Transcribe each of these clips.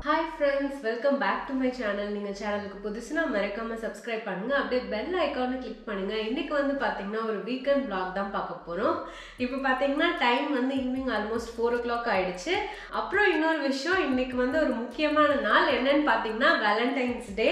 hi friends welcome back to my channel நீங்கள் சேனலுக்கு புதுசுனா மறக்காம சப்ஸ்கிரைப் பண்ணுங்க அப்படியே பெல் ஐக்கானை கிளிக் பண்ணுங்க இன்னைக்கு வந்து பார்த்தீங்கன்னா ஒரு வீக்கெண்ட் vlog தான் பார்க்க போகிறோம் இப்போ பார்த்தீங்கன்னா டைம் வந்து evening almost four o'clock ஆயிடுச்சு அப்புறம் இன்னொரு விஷயம் இன்னைக்கு வந்து ஒரு முக்கியமான நாள் என்னன்னு பார்த்தீங்கன்னா வேலண்டைன்ஸ் டே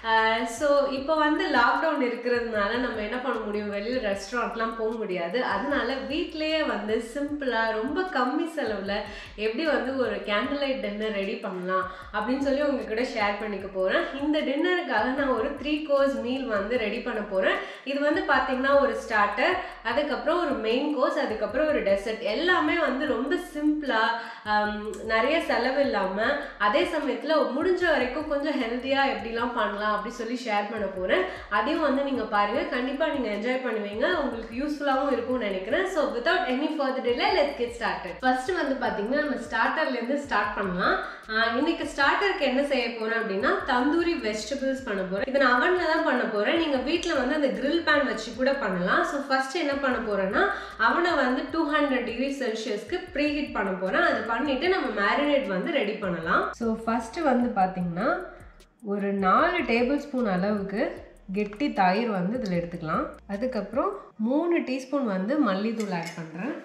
ஸோ இப்போ வந்து லாக்டவுன் இருக்கிறதுனால நம்ம என்ன பண்ண முடியும் வெளியில் ரெஸ்டாரண்ட்லாம் போக முடியாது அதனால வீட்லேயே வந்து சிம்பிளாக ரொம்ப கம்மி செலவில் எப்படி வந்து ஒரு கேண்டில் லைட் டின்னர் ரெடி பண்ணலாம் அப்படின்னு சொல்லி உங்க கூட ஷேர் பண்ணிக்க போகிறேன் இந்த டின்னருக்காக நான் ஒரு த்ரீ கோர்ஸ் மீல் வந்து ரெடி பண்ண போகிறேன் இது வந்து பார்த்தீங்கன்னா ஒரு ஸ்டார்டர் அதுக்கப்புறம் ஒரு மெயின் கோர்ஸ் அதுக்கப்புறம் ஒரு டெசர்ட் எல்லாமே வந்து ரொம்ப சிம்பிளாக நிறைய செலவு இல்லாமல் அதே சமயத்தில் முடிஞ்ச வரைக்கும் கொஞ்சம் ஹெல்த்தியாக எப்படிலாம் பண்ணலாம் அப்படி சொல்லி ஷேர் பண்ண போகிறேன் அதையும் வந்து நீங்கள் பாருங்கள் கண்டிப்பாக நீங்கள் என்ஜாய் பண்ணுவீங்க உங்களுக்கு யூஸ்ஃபுல்லாகவும் இருக்கும்னு நினைக்கிறேன் so without any further delay let's get started first வந்து பார்த்தீங்கன்னா நம்ம ஸ்டார்டர்லேருந்து ஸ்டார்ட் பண்ணலாம் ஆஹ் இன்னைக்கு ஸ்டார்டருக்கு என்ன செய்ய போறேன் அப்படின்னா தந்தூரி வெஜிடபிள்ஸ் பண்ண போறேன் இதை நான் அவன்ல தான் பண்ண போறேன் நீங்க வீட்ல வந்து அந்த grill பேன் வச்சு கூட பண்ணலாம் ஸோ ஃபர்ஸ்ட் என்ன பண்ண போறேன்னா அவனை வந்து டூ ஹண்ட்ரட் டிகிரி செல்சியஸ்க்கு ப்ரீ ஹீட் பண்ண போறேன் அது பண்ணிட்டு நம்ம மேரினேட் வந்து ரெடி பண்ணலாம் ஸோ ஃபர்ஸ்ட் வந்து பாத்தீங்கன்னா ஒரு நாலு டேபிள் ஸ்பூன் அளவுக்கு கெட்டி தயிர் வந்து இதில் எடுத்துக்கலாம் அதுக்கப்புறம் மூணு டீஸ்பூன் வந்து மல்லித்தூள் ஆட் பண்ணுறேன்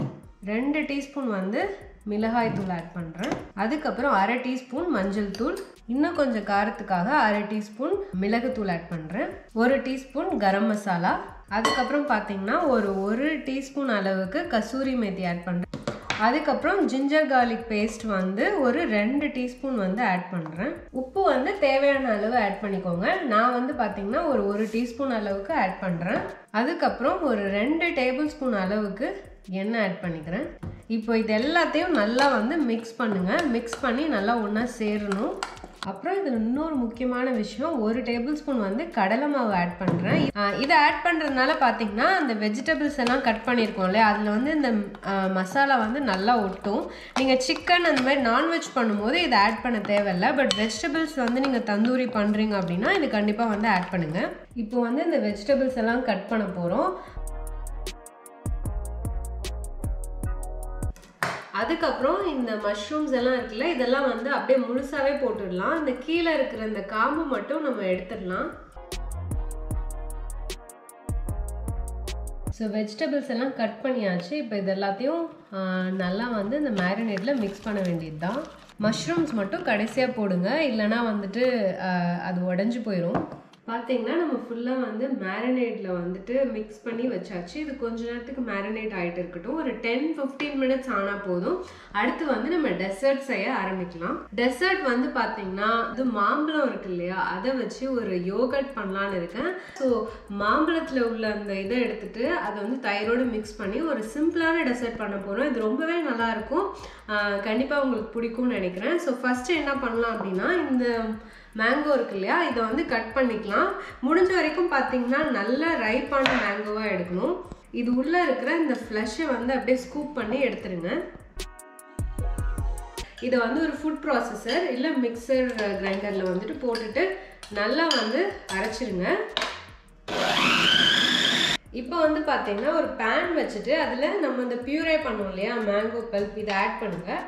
ரெண்டு டீஸ்பூன் வந்து மிளகாய் தூள் ஆட் பண்ணுறேன் அதுக்கப்புறம் அரை டீஸ்பூன் மஞ்சள் தூள் இன்னும் கொஞ்சம் காரத்துக்காக அரை டீஸ்பூன் மிளகுத்தூள் ஆட் பண்ணுறேன் ஒரு டீஸ்பூன் கரம் மசாலா அதுக்கப்புறம் பார்த்தீங்கன்னா ஒரு ஒரு டீஸ்பூன் அளவுக்கு கசூரி மேத்தி ஆட் பண்ணுறேன் அதுக்கப்புறம் ஜிஞ்சர் கார்லிக் பேஸ்ட் வந்து ஒரு ரெண்டு டீஸ்பூன் வந்து ஆட் பண்ணுறேன் உப்பு வந்து தேவையான அளவு ஆட் பண்ணிக்கோங்க நான் வந்து பார்த்தீங்கன்னா ஒரு ஒரு டீஸ்பூன் அளவுக்கு ஆட் பண்ணுறேன் அதுக்கப்புறம் ஒரு ரெண்டு டேபிள் ஸ்பூன் அளவுக்கு எண்ணெய் ஆட் பண்ணிக்கிறேன் இப்போ இது எல்லாத்தையும் நல்லா வந்து மிக்ஸ் பண்ணுங்கள் மிக்ஸ் பண்ணி நல்லா ஒன்றா சேரணும் அப்புறம் இதில் இன்னொரு முக்கியமான விஷயம் ஒரு டேபிள் ஸ்பூன் வந்து கடலை மாவு ஆட் பண்ணுறேன் இதை ஆட் பண்ணுறதுனால பார்த்தீங்கன்னா அந்த வெஜிடபிள்ஸ் எல்லாம் கட் பண்ணியிருக்கோம் இல்லையா அதில் வந்து இந்த ஆஹ், மசாலா வந்து நல்லா ஒட்டும் நீங்கள் சிக்கன் அந்த மாதிரி நான்வெஜ் பண்ணும்போது இதை ஆட் பண்ண தேவையில்ல பட் வெஜிடபிள்ஸ் வந்து நீங்கள் தந்தூரி பண்ணுறீங்க அப்படின்னா இது கண்டிப்பாக வந்து ஆட் பண்ணுங்கள் இப்போ வந்து இந்த வெஜிடபிள்ஸ் எல்லாம் கட் பண்ண போகிறோம் அதுக்கப்புறம் இந்த மஷ்ரூம்ஸ் எல்லாம் இருக்குல்ல இதெல்லாம் வந்து அப்படியே முழுசாவே போட்டுடலாம் இந்த கீழே இருக்கிற இந்த காம்பு மட்டும் நம்ம எடுத்துடலாம் ஸோ வெஜிடபிள்ஸ் எல்லாம் கட் பண்ணியாச்சு இப்போ இது எல்லாத்தையும் ஆ, நல்லா வந்து இந்த மேரினேட்டில் மிக்ஸ் பண்ண வேண்டியது தான் மஷ்ரூம்ஸ் மட்டும் கடைசியாக போடுங்க இல்லைன்னா வந்துட்டு ஆ, அது உடஞ்சி போயிடும் பார்த்தீங்கன்னா நம்ம ஃபுல்லாக வந்து மேரினேட்டில் வந்துட்டு மிக்ஸ் பண்ணி வச்சாச்சு இது கொஞ்ச நேரத்துக்கு மேரினேட் ஆகிட்டு இருக்கட்டும் ஒரு டென் ஃபிஃப்டீன் மினிட்ஸ் ஆனால் போதும் அடுத்து வந்து நம்ம டெசர்ட் செய்ய ஆரம்பிக்கலாம் டெசர்ட் வந்து பார்த்தீங்கன்னா இது மாம்பழம் இருக்கு இல்லையா அதை வச்சு ஒரு யோகட் பண்ணலான்னு இருக்கேன் ஸோ மாம்பழத்தில் உள்ள அந்த இதை எடுத்துட்டு அதை வந்து தயிரோடு மிக்ஸ் பண்ணி ஒரு சிம்பிளான டெசர்ட் பண்ண போகிறோம் இது ரொம்பவே நல்லா இருக்கும் கண்டிப்பாக உங்களுக்கு பிடிக்கும்னு நினைக்கிறேன் ஸோ ஃபஸ்ட்டு என்ன பண்ணலாம் அப்படின்னா இந்த மேங்கோ இருக்கு இல்லையா இதை வந்து கட் பண்ணிக்கலாம் முடிஞ்ச வரைக்கும் பார்த்தீங்கன்னா நல்ல ரைப்பான மேங்கோவாக எடுக்கணும் இது உள்ளே இருக்கிற இந்த ஃப்ளஷை வந்து அப்படியே ஸ்கூப் பண்ணி எடுத்துருங்க இதை வந்து ஒரு ஃபுட் ப்ராசஸர் இல்லை மிக்சர் கிரைண்டரில் வந்துட்டு போட்டுட்டு நல்லா வந்து அரைச்சிருங்க இப்போ வந்து பார்த்தீங்கன்னா ஒரு பேன் வச்சுட்டு அதில் நம்ம இந்த பியூரே பண்ணோம் இல்லையா மேங்கோ பல்ப் இதை ஆட் பண்ணுங்கள்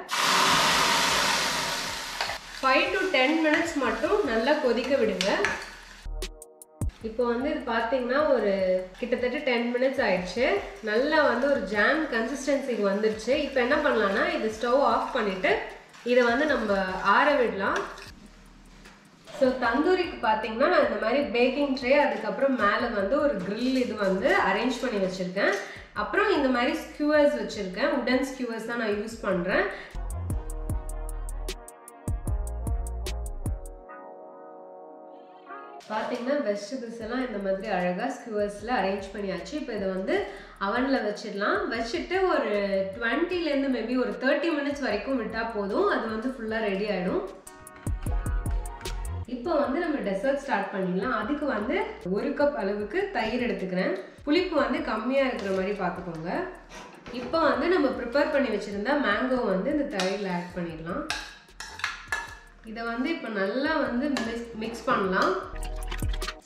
ஃபைவ் டு டென் மினிட்ஸ் மட்டும் நல்லா கொதிக்க விடுங்க இப்போ வந்து இது பார்த்தீங்கன்னா ஒரு கிட்டத்தட்ட டென் மினிட்ஸ் ஆயிடுச்சு நல்லா வந்து ஒரு ஜாம் கன்சிஸ்டன்சிக்கு வந்துடுச்சு இப்போ என்ன பண்ணலாம்னா இது ஸ்டவ் ஆஃப் பண்ணிட்டு இதை வந்து நம்ம ஆற விடலாம் ஸோ தந்தூரிக்கு பார்த்தீங்கன்னா நான் இந்த மாதிரி பேக்கிங் ட்ரே அதுக்கப்புறம் மேலே வந்து ஒரு grill இது வந்து அரேஞ்ச் பண்ணி வச்சுருக்கேன் அப்புறம் இந்த மாதிரி ஸ்கியூவர்ஸ் வச்சுருக்கேன் உடன் ஸ்கியூவர்ஸ் தான் நான் யூஸ் பண்ணுறேன் பார்த்தீங்கன்னா வெஜிடபிள்ஸ் எல்லாம் இந்த மாதிரி அழகாக ஸ்கியூவர்ஸில் அரேஞ்ச் பண்ணியாச்சு இப்போ இதை வந்து அவனில் வச்சிடலாம் வச்சுட்டு ஒரு டுவெண்ட்டிலேருந்து மேபி ஒரு தேர்ட்டி மினிட்ஸ் வரைக்கும் விட்டால் போதும் அது வந்து ஃபுல்லாக ரெடி ஆகிடும் இப்போ வந்து நம்ம டெசர்ட் ஸ்டார்ட் பண்ணிடலாம் அதுக்கு வந்து ஒரு கப் அளவுக்கு தயிர் எடுத்துக்கிறேன் புளிப்பு வந்து கம்மியாக இருக்கிற மாதிரி பார்த்துக்கோங்க இப்போ வந்து நம்ம ப்ரிப்பேர் பண்ணி வச்சுருந்தா மேங்கோ வந்து இந்த தயிரில் ஆட் பண்ணிடலாம் இதை வந்து இப்போ நல்லா வந்து மிக்ஸ் மிக்ஸ் பண்ணலாம்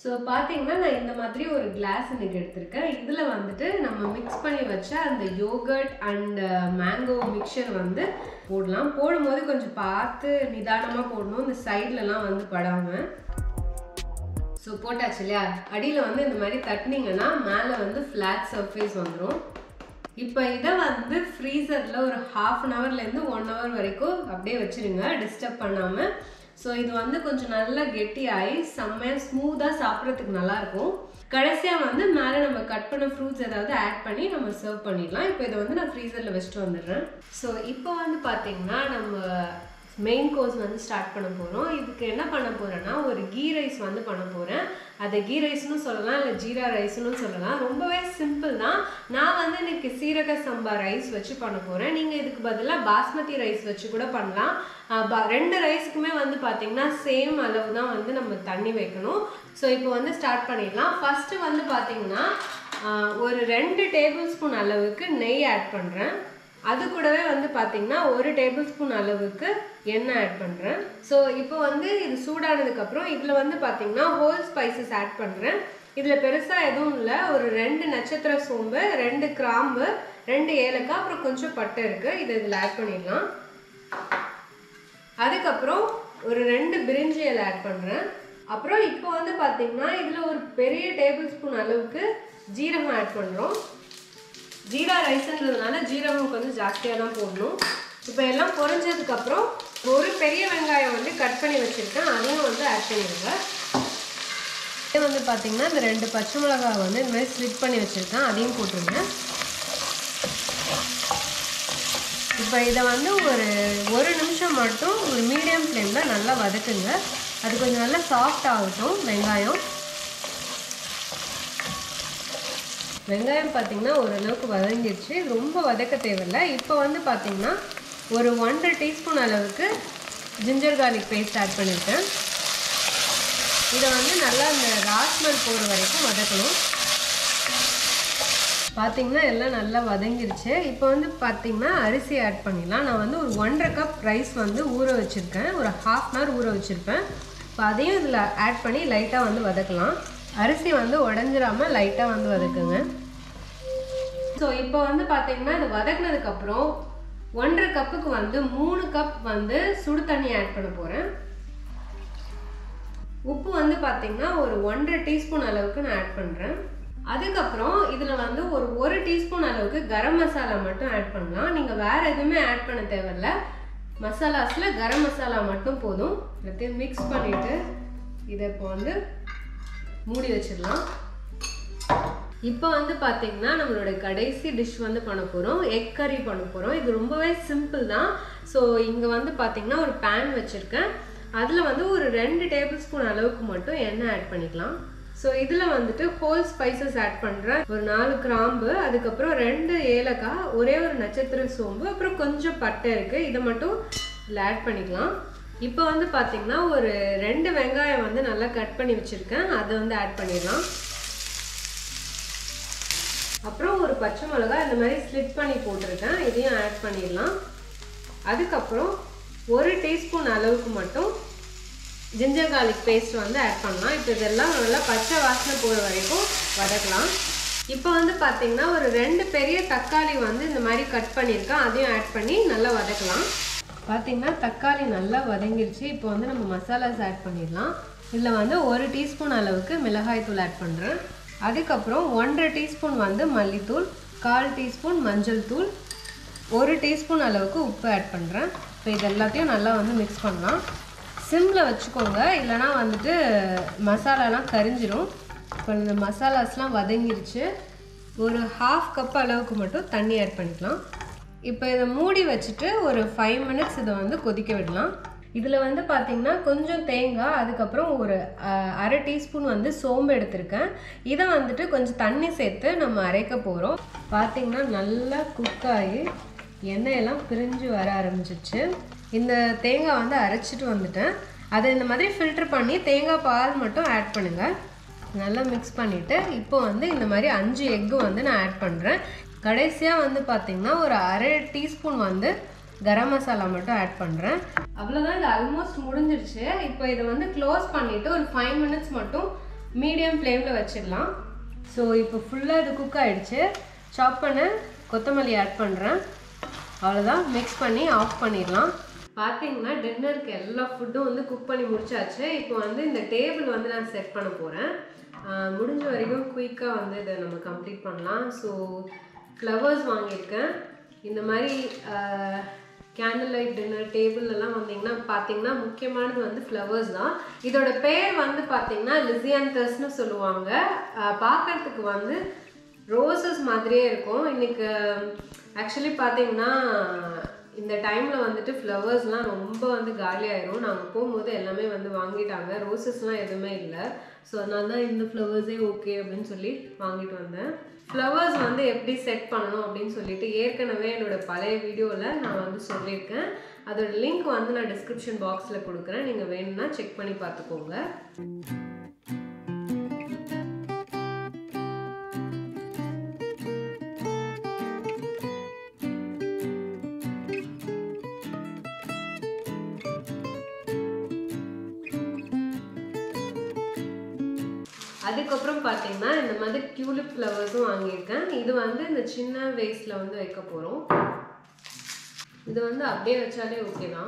ஸோ பார்த்தீங்கன்னா நான் இந்த மாதிரி ஒரு கிளாஸ் இன்னைக்கு எடுத்திருக்கேன் இதில் வந்துட்டு நம்ம மிக்ஸ் பண்ணி வச்ச அந்த யோகர்ட் அண்ட் மேங்கோ மிக்சர் வந்து போடலாம் போடும்போது கொஞ்சம் பார்த்து நிதானமாக போடணும் இந்த சைட்லலாம் வந்து படாமல் ஸோ போட்டாச்சு இல்லையா அடியில் வந்து இந்த மாதிரி தட்டினீங்கன்னா மேலே வந்து ஃப்ளாட் சர்ஃபேஸ் வந்துடும் இப்போ இதை வந்து ஃப்ரீசரில் ஒரு ஹாஃப் அன் ஹவர்லேருந்து ஒன் ஹவர் வரைக்கும் அப்படியே வச்சுருங்க டிஸ்டர்ப் பண்ணாமல் ஸோ இது வந்து கொஞ்சம் நல்லா கெட்டியாகி செம்மையாக ஸ்மூத்தாக சாப்பிட்றதுக்கு நல்லாயிருக்கும் கடைசியாக வந்து மேலே நம்ம கட் பண்ண ஃப்ரூட்ஸ் ஏதாவது ஆட் பண்ணி நம்ம சர்வ் பண்ணிடலாம் இப்போ இதை வந்து நான் ஃப்ரீசரில் வச்சுட்டு வந்துடுறேன் ஸோ இப்போ வந்து பார்த்தீங்கன்னா நம்ம மெயின் கோர்ஸ் வந்து ஸ்டார்ட் பண்ண போகிறோம் இதுக்கு என்ன பண்ண போகிறேன்னா ஒரு கீ ரைஸ் வந்து பண்ண போகிறேன் அதை கீ ரைஸ்னு சொல்லலாம் இல்லை ஜீரா ரைஸ்னு சொல்லலாம் ரொம்பவே சிம்பிள் தான் நான் வந்து இன்னைக்கு சீரக சம்பா ரைஸ் வச்சு பண்ண போகிறேன் நீங்கள் இதுக்கு பதிலாக பாஸ்மதி ரைஸ் வச்சு கூட பண்ணலாம் ஆஹ் ப- ரெண்டு ரைஸ்க்குமே வந்து பார்த்தீங்கன்னா சேம் அளவு தான் வந்து நம்ம தண்ணி வைக்கணும் ஸோ இப்போ வந்து ஸ்டார்ட் பண்ணிடலாம் ஃபஸ்ட்டு வந்து பார்த்தீங்கன்னா ஆஹ் ஒரு ரெண்டு டேபிள் ஸ்பூன் அளவுக்கு நெய் ஆட் பண்ணுறேன் அது கூடவே வந்து பார்த்தீங்கன்னா ஒரு டேபிள் ஸ்பூன் அளவுக்கு எண்ணெய் ஆட் பண்ணுறேன் ஸோ இப்போ வந்து இது சூடானதுக்கப்புறம் இதில் வந்து பார்த்தீங்கன்னா ஹோல் ஸ்பைசஸ் ஆட் பண்ணுறேன் இதில் பெருசாக எதுவும் இல்லை ஒரு ரெண்டு நட்சத்திர சோம்பு ரெண்டு கிராம்பு ரெண்டு ஏலக்காய் அப்புறம் கொஞ்சம் பட்டை இருக்குது இதை இதில் ஆட் பண்ணிடலாம் அதுக்கப்புறம் ஒரு ரெண்டு பிரிஞ்சி இலை ஆட் பண்ணுறேன் அப்புறம் இப்போ வந்து பார்த்தீங்கன்னா இதில் ஒரு பெரிய டேபிள் ஸ்பூன் அளவுக்கு ஜீரகம் ஆட் பண்ணுறோம் ஜீரா ரைஸ்ன்றதுனால ஜீரகம் கொஞ்சம் ஜாஸ்தியாக தான் போடணும் இப்போ எல்லாம் பொரிஞ்சதுக்கப்புறம் ஒரு பெரிய வெங்காயம் வந்து கட் பண்ணி வச்சுருக்கேன் அதையும் வந்து ஆட் பண்ணிடுங்க இது வந்து பார்த்தீங்கன்னா இந்த ரெண்டு பச்சை மிளகாய் வந்து இந்த மாதிரி ஸ்லிட் பண்ணி வச்சுருக்கேன் அதையும் போட்டுருங்க இப்போ இதை வந்து ஒரு ஒரு நிமிஷம் மட்டும் ஒரு மீடியம் ஃப்ளேமில் நல்லா வதக்குங்க அது கொஞ்சம் நல்லா சாஃப்ட் ஆகட்டும் வெங்காயம் வெங்காயம் பார்த்தீங்கன்னா ஓரளவுக்கு வதங்கிடுச்சு இது ரொம்ப வதக்க தேவையில்லை இப்போ வந்து பார்த்தீங்கன்னா ஒரு ஒன்றரை டீஸ்பூன் அளவுக்கு ஜிஞ்சர் கார்லிக் பேஸ்ட் ஆட் பண்ணியிருக்கேன் இதை வந்து நல்லா இந்த ராஸ்மல் போகிற வரைக்கும் வதக்கணும் பார்த்தீங்கன்னா எல்லாம் நல்லா வதங்கிருச்சு இப்போ வந்து பார்த்தீங்கன்னா அரிசி ஆட் பண்ணிடலாம் நான் வந்து ஒரு ஒன்றரை கப் ரைஸ் வந்து ஊற வச்சுருக்கேன் ஒரு ஹாஃப் அன் ஹவர் ஊற வச்சுருப்பேன் இப்போ அதையும் இதில் ஆட் பண்ணி லைட்டாக வந்து வதக்கலாம் அரிசி வந்து உடஞ்சிராம லைட்டாக வந்து வதக்குங்க ஸோ இப்போ வந்து பார்த்தீங்கன்னா இது வதக்குனதுக்கப்புறம் ஒன்றரை கப்புக்கு வந்து மூணு கப் வந்து சுடு தண்ணி ஆட் பண்ண போகிறேன் உப்பு வந்து பார்த்தீங்கன்னா ஒரு ஒன்றரை டீஸ்பூன் அளவுக்கு நான் ஆட் பண்ணுறேன் அதுக்கப்புறம் இதில் வந்து ஒரு ஒரு டீஸ்பூன் அளவுக்கு கரம் மசாலா மட்டும் ஆட் பண்ணலாம் நீங்கள் வேறு எதுவுமே ஆட் பண்ண தேவையில்ல மசாலாஸில் கரம் மசாலா மட்டும் போதும் எல்லாத்தையும் மிக்ஸ் பண்ணிவிட்டு இதை இப்போ வந்து மூடி வச்சிடலாம் இப்போ வந்து பார்த்தீங்கன்னா நம்மளோட கடைசி டிஷ் வந்து பண்ண போகிறோம் எக் கறி பண்ண போகிறோம் இது ரொம்பவே சிம்பிள் தான் ஸோ இங்கே வந்து பார்த்தீங்கன்னா ஒரு பேன் வச்சுருக்கேன் அதில் வந்து ஒரு ரெண்டு டேபிள் ஸ்பூன் அளவுக்கு மட்டும் எண்ணெய் ஆட் பண்ணிக்கலாம் ஸோ இதில் வந்துட்டு ஹோல் ஸ்பைசஸ் ஆட் பண்ணுறேன் ஒரு நாலு கிராம்பு அதுக்கப்புறம் ரெண்டு ஏலக்காய் ஒரே ஒரு நட்சத்திர சோம்பு அப்புறம் கொஞ்சம் பட்டை இருக்குது இதை மட்டும் இதில் ஆட் பண்ணிக்கலாம் இப்போ வந்து பார்த்தீங்கன்னா ஒரு ரெண்டு வெங்காயம் வந்து நல்லா கட் பண்ணி வச்சுருக்கேன் அதை வந்து ஆட் பண்ணிடலாம் அப்புறம் ஒரு பச்சை மிளகாய் இந்த மாதிரி ஸ்லிட் பண்ணி போட்டிருக்கேன் இதையும் ஆட் பண்ணிடலாம் அதுக்கப்புறம் ஒரு டீஸ்பூன் அளவுக்கு மட்டும் ஜிஞ்சர் கார்லிக் பேஸ்ட் வந்து ஆட் பண்ணலாம் இப்போ இதெல்லாம் நல்லா பச்சை வாசனை போகிற வரைக்கும் வதக்கலாம் இப்போ வந்து பார்த்தீங்கன்னா ஒரு ரெண்டு பெரிய தக்காளி வந்து இந்த மாதிரி கட் பண்ணியிருக்கேன் அதையும் ஆட் பண்ணி நல்லா வதக்கலாம் பார்த்தீங்கன்னா தக்காளி நல்லா வதங்கிருச்சு இப்போ வந்து நம்ம மசாலாஸ் ஆட் பண்ணிடலாம் இதில் வந்து ஒரு டீஸ்பூன் அளவுக்கு மிளகாய் தூள் ஆட் பண்ணுறேன் அதுக்கப்புறம் ஒன்றரை டீஸ்பூன் வந்து மல்லித்தூள் கால் டீஸ்பூன் மஞ்சள் தூள் ஒரு டீஸ்பூன் அளவுக்கு உப்பு ஆட் பண்ணுறேன் இப்போ இது எல்லாத்தையும் நல்லா வந்து மிக்ஸ் பண்ணலாம் சிம்மில் வச்சுக்கோங்க இல்லைனா வந்துட்டு மசாலாலாம் கரிஞ்சிரும் இப்போ இந்த மசாலாஸ்லாம் வதங்கிருச்சு ஒரு ஹாஃப் கப் அளவுக்கு மட்டும் தண்ணி ஆட் பண்ணிக்கலாம் இப்போ இதை மூடி வச்சுட்டு ஒரு ஃபைவ் மினிட்ஸ் இதை வந்து கொதிக்க விடலாம் இதில் வந்து பார்த்திங்கன்னா கொஞ்சம் தேங்காய் அதுக்கப்புறம் ஒரு அஹ், அரை டீஸ்பூன் வந்து சோம்பு எடுத்திருக்கேன் இதை வந்துட்டு கொஞ்சம் தண்ணி சேர்த்து நம்ம அரைக்க போகிறோம் பார்த்திங்கன்னா நல்லா குக் ஆகி எண்ணெயெல்லாம் பிரிஞ்சு வர ஆரம்பிச்சிருச்சு இந்த தேங்காய் வந்து அரைச்சிட்டு வந்துட்டேன் அதை இந்த மாதிரி ஃபில்டர் பண்ணி தேங்காய் பால் மட்டும் ஆட் பண்ணுங்கள் நல்லா மிக்ஸ் பண்ணிவிட்டு இப்போ வந்து இந்த மாதிரி அஞ்சு எக்கு வந்து நான் ஆட் பண்ணுறேன் கடைசியாக வந்து பார்த்திங்கன்னா ஒரு அரை டீஸ்பூன் வந்து கரம் மசாலா மட்டும் ஆட் பண்ணுறேன் அவ்வளோதான் இது ஆல்மோஸ்ட் முடிஞ்சிருச்சு இப்போ இதை வந்து க்ளோஸ் பண்ணிவிட்டு ஒரு ஃபைவ் மினிட்ஸ் மட்டும் மீடியம் ஃப்ளேமில் வச்சிடலாம் ஸோ இப்போ ஃபுல்லாக இது குக் ஆகிடுச்சு சாப் பண்ண கொத்தமல்லி ஆட் பண்ணுறேன் அவ்வளோதான் மிக்ஸ் பண்ணி ஆஃப் பண்ணிடலாம் பார்த்தீங்கன்னா டின்னருக்கு எல்லா ஃபுட்டும் வந்து குக் பண்ணி முடிச்சாச்சு இப்போ வந்து இந்த டேபிள் வந்து நான் செட் பண்ண போகிறேன் முடிஞ்ச வரைக்கும் குயிக்காக வந்து இதை நம்ம கம்ப்ளீட் பண்ணலாம் ஸோ ஃப்ளவர்ஸ் வாங்கியிருக்கேன் இந்த மாதிரி கேண்டில் லைட் டின்னர் டேபிள் எல்லாம் வந்தீங்கன்னா பார்த்தீங்கன்னா முக்கியமானது வந்து ஃப்ளவர்ஸ் தான் இதோட பேர் வந்து பார்த்தீங்கன்னா லிசியாந்தஸ்னு சொல்லுவாங்க பார்க்கறதுக்கு வந்து ரோசஸ் மாதிரியே இருக்கும் இன்னைக்கு ஆக்சுவலி பார்த்தீங்கன்னா இந்த டைமில் வந்துட்டு ஃப்ளவர்ஸ்லாம் ரொம்ப வந்து காலியாயிரும் நாங்கள் போகும்போது எல்லாமே வந்து வாங்கிட்டாங்க ரோசஸ்லாம் எதுவுமே இல்லை ஸோ அதனால தான் இந்த ஃப்ளவர்ஸே ஓகே அப்படின்னு சொல்லி வாங்கிட்டு வந்தேன் ஃப்ளவர்ஸ் வந்து எப்படி செட் பண்ணணும் அப்படின்னு சொல்லிட்டு ஏற்கனவே என்னோட பழைய வீடியோவில் நான் வந்து சொல்லியிருக்கேன் அதோட லிங்க் வந்து நான் டிஸ்கிரிப்ஷன் பாக்ஸில் கொடுக்குறேன் நீங்கள் வேணும்னா செக் பண்ணி பார்த்துக்கோங்க அதுக்கப்புறம் பார்த்தீங்கன்னா இந்த மாதிரி டியூலிப் ஃப்ளவர்ஸும் வாங்கியிருக்கேன் இது வந்து இந்த சின்ன வேஸ்டில் வந்து வைக்க போகிறோம் இது வந்து அப்படியே வச்சாலே ஓகே தான்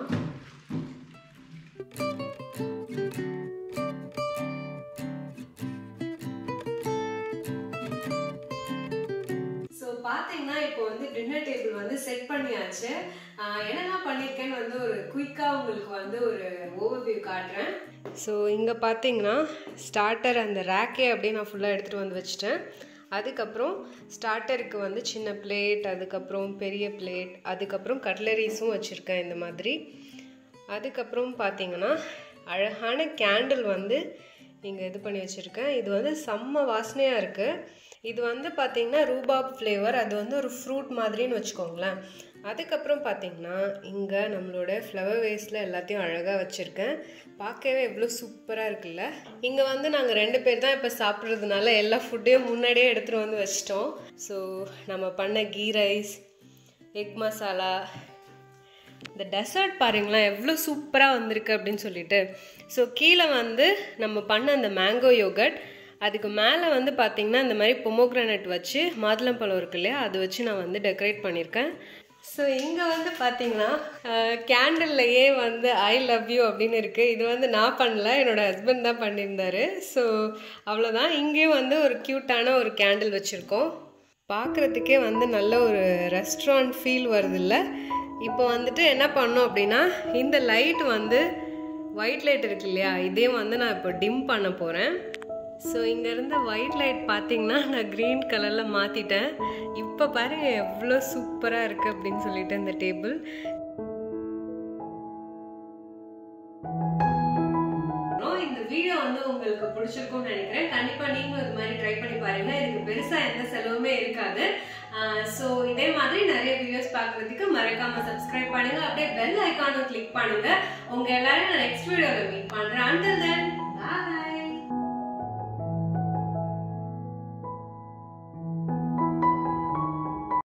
ஸோ பார்த்தீங்கன்னா இப்போ வந்து டின்னர் டேபிள் வந்து செட் பண்ணியாச்சு என்னெல்லாம் பண்ணியிருக்கேன்னு வந்து ஒரு குயிக்காக உங்களுக்கு வந்து ஒரு ஓவர்வியூ காட்டுறேன் ஸோ இங்கே பார்த்தீங்கன்னா ஸ்டார்டர் அந்த ரேக்கே அப்படியே நான் ஃபுல்லாக எடுத்துகிட்டு வந்து வச்சுட்டேன் அதுக்கப்புறம் ஸ்டார்டருக்கு வந்து சின்ன பிளேட் அதுக்கப்புறம் பெரிய பிளேட் அதுக்கப்புறம் கட்லரிஸும் வச்சுருக்கேன் இந்த மாதிரி அதுக்கப்புறம் பார்த்தீங்கன்னா அழகான கேண்டில் வந்து இங்கே இது பண்ணி வச்சுருக்கேன் இது வந்து செம்ம வாசனையாக இருக்குது இது வந்து பார்த்திங்கன்னா ரூபாப் ஃப்ளேவர் அது வந்து ஒரு ஃப்ரூட் மாதிரின்னு வச்சுக்கோங்களேன் அதுக்கப்புறம் பார்த்திங்கன்னா இங்கே நம்மளோட ஃப்ளவர் வேஸ்டில் எல்லாத்தையும் அழகாக வச்சுருக்கேன் பார்க்கவே எவ்வளோ சூப்பராக இருக்குல்ல இங்கே வந்து நாங்கள் ரெண்டு பேர் தான் இப்போ சாப்பிட்றதுனால எல்லா ஃபுட்டையும் முன்னாடியே எடுத்துகிட்டு வந்து வச்சிட்டோம் ஸோ நம்ம பண்ண கீ ரைஸ் எக் மசாலா இந்த டெசர்ட் பாருங்களேன் எவ்வளோ சூப்பராக வந்திருக்கு அப்படின்னு சொல்லிட்டு ஸோ கீழே வந்து நம்ம பண்ண அந்த மேங்கோ யோகட் அதுக்கு மேலே வந்து பார்த்திங்கன்னா இந்த மாதிரி பொமோக்ரானட் வச்சு மாதுளம்பழம் இருக்கு இல்லையா அது வச்சு நான் வந்து டெக்கரேட் பண்ணியிருக்கேன் ஸோ இங்கே வந்து பார்த்தீங்கன்னா கேண்டில்லையே வந்து ஐ லவ் யூ அப்படின்னு இருக்குது இது வந்து நான் பண்ணல என்னோடய ஹஸ்பண்ட் தான் பண்ணியிருந்தாரு ஸோ அவ்வளோதான் இங்கேயும் வந்து ஒரு க்யூட்டான ஒரு கேண்டில் வச்சுருக்கோம் பார்க்குறதுக்கே வந்து நல்ல ஒரு ரெஸ்டாரண்ட் ஃபீல் வருது இல்லை இப்போ வந்துட்டு என்ன பண்ணோம் அப்படின்னா இந்த லைட் வந்து ஒயிட் லைட் இருக்கு இல்லையா இதையும் வந்து நான் இப்போ டிம் பண்ண போகிறேன் ஸோ இங்கேருந்து ஒயிட் லைட் பார்த்தீங்கன்னா நான் க்ரீன் கலரில் மாற்றிட்டேன் இப்போ பாருங்க எவ்வளோ சூப்பராக இருக்குது அப்படின்னு சொல்லிட்டு இந்த டேபிள் இந்த வீடியோ வந்து உங்களுக்கு பிடிச்சிருக்கும்னு நினைக்கிறேன் கண்டிப்பாக நீங்களும் இது மாதிரி ட்ரை பண்ணி பாருங்க இதுக்கு பெருசாக எந்த செலவுமே இருக்காது ஸோ இதே மாதிரி நிறைய வீடியோஸ் பார்க்கறதுக்கு மறக்காம சப்ஸ்கிரைப் பண்ணுங்க அப்படியே பெல் ஐக்கானும் கிளிக் பண்ணுங்க உங்க எல்லாரும் நான் நெக்ஸ்ட் வீடியோவில் மீட் பண்றேன் அண்டில் தென்